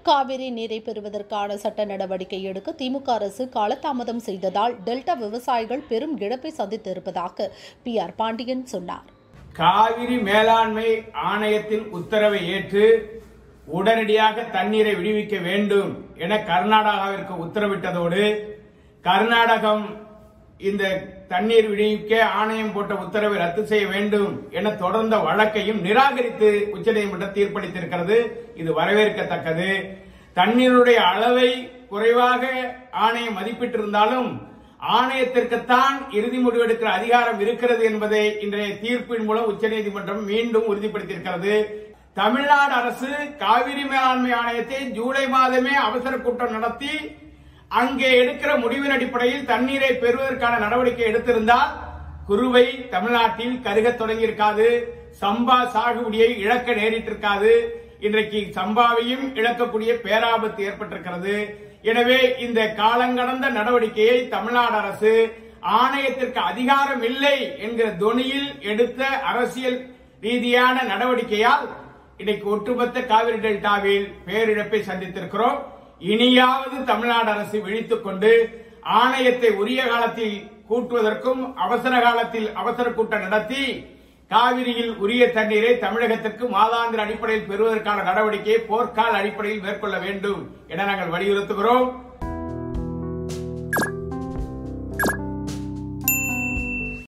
காவிரி நீரை பெறுவதற்கான சட்ட நடவடிக்கை எடுக்க திமுக அரசு காலதாமதம் செய்ததால் டெல்டா விவசாயிகள் பெரும் இழப்பை சந்தித்திருப்பதாக பி ஆர் பாண்டியன் சொன்னார் காவிரி மேலாண்மை ஆணையத்தின் உத்தரவை ஏற்று உடனடியாக தண்ணீரை விடுவிக்க வேண்டும் என கர்நாடகாவிற்கு உத்தரவிட்டதோடு கர்நாடகம் இந்த தண்ணீர் விடுவிக்க ஆணையம் போட்ட உத்தரவை ரத்து செய்ய வேண்டும் என தொடர்ந்த வழக்கையும் நிராகரித்து உச்சநீதிமன்றம் தீர்ப்பளித்திருக்கிறது இது வரவேற்கத்தக்கது தண்ணீருடைய அளவை குறைவாக ஆணையம் மதிப்பிட்டிருந்தாலும் ஆணையத்திற்குத்தான் இறுதி முடிவெடுக்கிற அதிகாரம் இருக்கிறது என்பதை இன்றைய தீர்ப்பின் மூலம் உச்சநீதிமன்றம் மீண்டும் உறுதிப்படுத்தியிருக்கிறது தமிழ்நாடு அரசு காவிரி மேலாண்மை ஆணையத்தை ஜூலை மாதமே அவசர கூட்டம் நடத்தி அங்கே எடுக்கிற முடிவின் அடிப்படையில் தண்ணீரை பெறுவதற்கான நடவடிக்கை எடுத்திருந்தால் குருவை தமிழ்நாட்டில் கருகத் தொடங்கியிருக்காது சம்பா சாகுபடியை இழக்க நேரிட்டிருக்காது இன்றைக்கு சம்பாவையும் இழக்கக்கூடிய பேராபத்து ஏற்பட்டிருக்கிறது எனவே இந்த காலங்கடந்த நடவடிக்கையை தமிழ்நாடு அரசு ஆணையத்திற்கு அதிகாரம் இல்லை என்கிற தொனியில் எடுத்த அரசியல் ரீதியான நடவடிக்கையால் இன்னைக்கு ஒட்டுமொத்த காவிரி டெல்டாவில் பேரிழப்பை சந்தித்திருக்கிறோம் இனியாவது தமிழ்நாடு அரசு விழித்துக் கொண்டு ஆணையத்தை உரிய காலத்தில் கூட்டுவதற்கும் அவசர காலத்தில் அவசர கூட்டம் நடத்தி காவிரியில் உரிய தண்ணீரை தமிழகத்திற்கு மாதாந்திர அடிப்படையில் பெறுவதற்கான நடவடிக்கையை போர்க்கால அடிப்படையில் மேற்கொள்ள வேண்டும் என நாங்கள் வலியுறுத்துகிறோம்